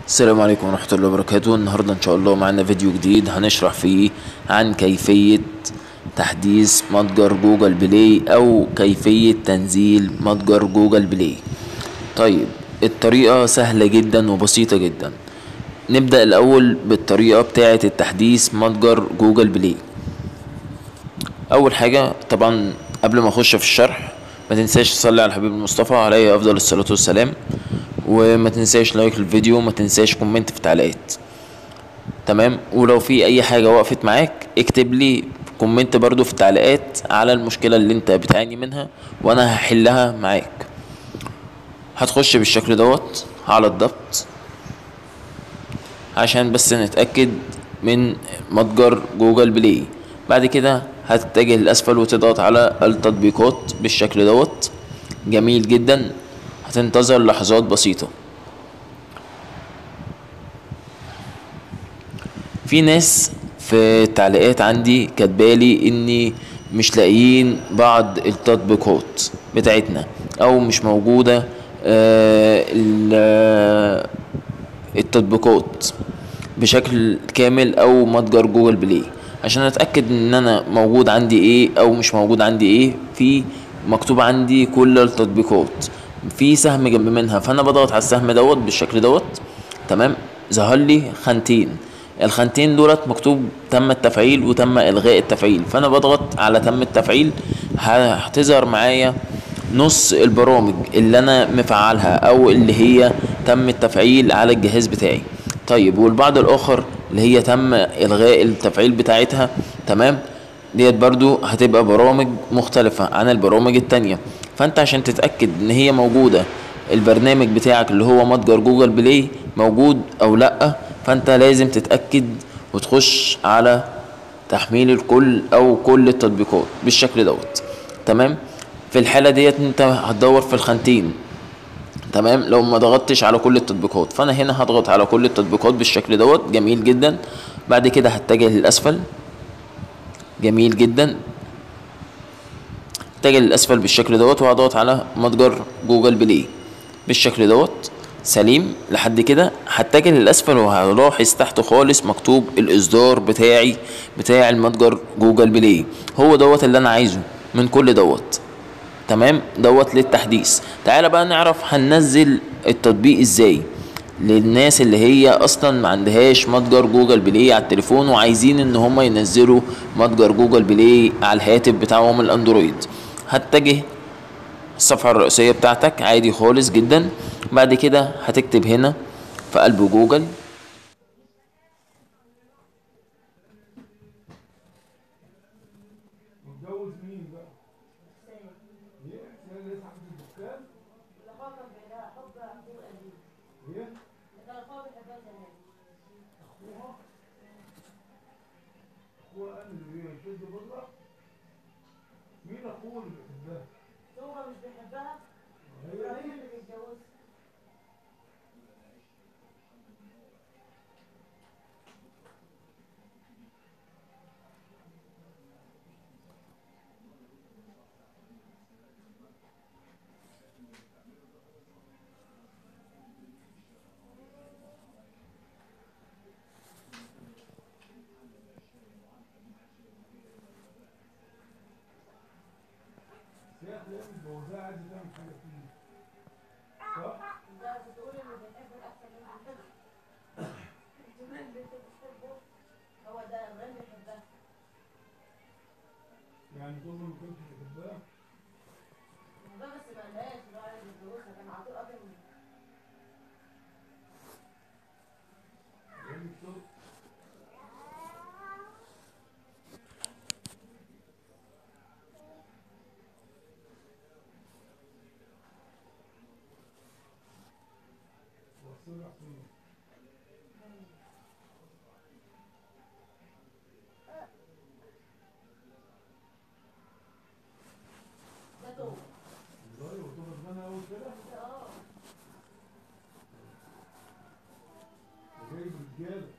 السلام عليكم ورحمة الله وبركاته النهاردة إن شاء الله معنا فيديو جديد هنشرح فيه عن كيفية تحديث متجر جوجل بلاي أو كيفية تنزيل متجر جوجل بلاي طيب الطريقة سهلة جدا وبسيطة جدا نبدأ الأول بالطريقة بتاعة التحديث متجر جوجل بلاي أول حاجة طبعا قبل ما أخش في الشرح ما تنساش تصلي على الحبيب المصطفى عليه أفضل الصلاة والسلام وما تنساش لايك للفيديو وما تنساش كومنت في التعليقات تمام ولو في اي حاجة وقفت معاك اكتب لي كومنت برضو في التعليقات على المشكلة اللي انت بتعاني منها وانا هحلها معاك هتخش بالشكل دوت على الضبط عشان بس نتأكد من متجر جوجل بلاي بعد كده هتتجه للأسفل وتضغط على التطبيقات بالشكل دوت جميل جدا هتنتظر لحظات بسيطة في ناس في التعليقات عندي كاتبالي اني مش لاقيين بعض التطبيقات بتاعتنا او مش موجودة آه التطبيقات بشكل كامل او متجر جوجل بلاي عشان اتاكد ان انا موجود عندي ايه او مش موجود عندي ايه في مكتوب عندي كل التطبيقات في سهم جنب منها فانا بضغط على السهم دوت بالشكل دوت تمام ظهر لي خانتين الخانتين دولت مكتوب تم التفعيل وتم الغاء التفعيل فانا بضغط على تم التفعيل هتظهر معايا نص البرامج اللي انا مفعلها او اللي هي تم التفعيل على الجهاز بتاعي طيب والبعض الاخر اللي هي تم الغاء التفعيل بتاعتها تمام ديت برضو هتبقى برامج مختلفة عن البرامج التانية فانت عشان تتأكد ان هي موجودة البرنامج بتاعك اللي هو متجر جوجل بلاي موجود او لا فانت لازم تتأكد وتخش على تحميل الكل او كل التطبيقات بالشكل دوت تمام في الحالة ديت انت هتدور في الخانتين تمام لو ما ضغطتش على كل التطبيقات فانا هنا هضغط على كل التطبيقات بالشكل دوت جميل جدا بعد كده هتجه للاسفل جميل جدا اتجه للاسفل بالشكل دوت وهضغط على متجر جوجل بلاي بالشكل دوت سليم لحد كده هتجه للاسفل وهلاحظ تحت خالص مكتوب الاصدار بتاعي بتاع المتجر جوجل بلاي هو دوت اللي انا عايزه من كل دوت تمام دوت للتحديث تعالى بقى نعرف هننزل التطبيق ازاي للناس اللي هي اصلا ما عندهاش متجر جوجل بلاي على التليفون وعايزين ان هم ينزلوا متجر جوجل بلاي على الهاتف بتاعهم الاندرويد هتجه الصفحة الرئيسية بتاعتك عادي خالص جدا بعد كده هتكتب هنا في قلب جوجل متجوز مين بقى؟ ايه؟ سنة اللي صاحبة الدكان؟ ايه؟ اخوها؟ اخوها قال لي ايه؟ شد بره؟ مين اخوه اللي بيحبها؟ هو مش بيحبها هي ابراهيم اللي بيتجوزها سياح ليه متجوزها عايز تعمل حاجة فيه صح؟ ده بتقول انه بيحبك اكتر من بيحبك كمان بنت بتحبه هو ده ابراهيم بيحبها يعني طول ما كنتش بتحبها ده بس ما قالهاش اللي هو عايز يتجوزها كان على طول قبل يعني الطرق وصل راح فين؟ ده تو والله وتبقى تغنى أول كده اه جايب رجالة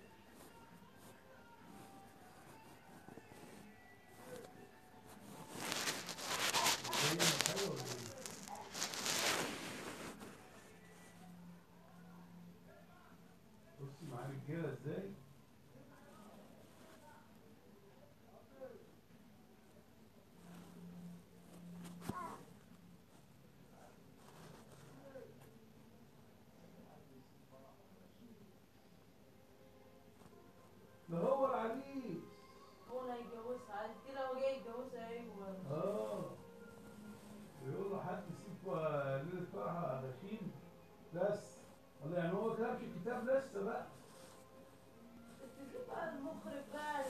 جايب حلوة ولا ايه؟ الرجاله ازاي ده هو العريس هو اللي هيتجوزها عايز كده هو جاي يتجوزها ايوه اه بيقول له حد يسيب آه، ليلة فرحة غشيم بس ولا يعني هو كتبش الكتاب لسه بقى تجيب بقى المخرج بقى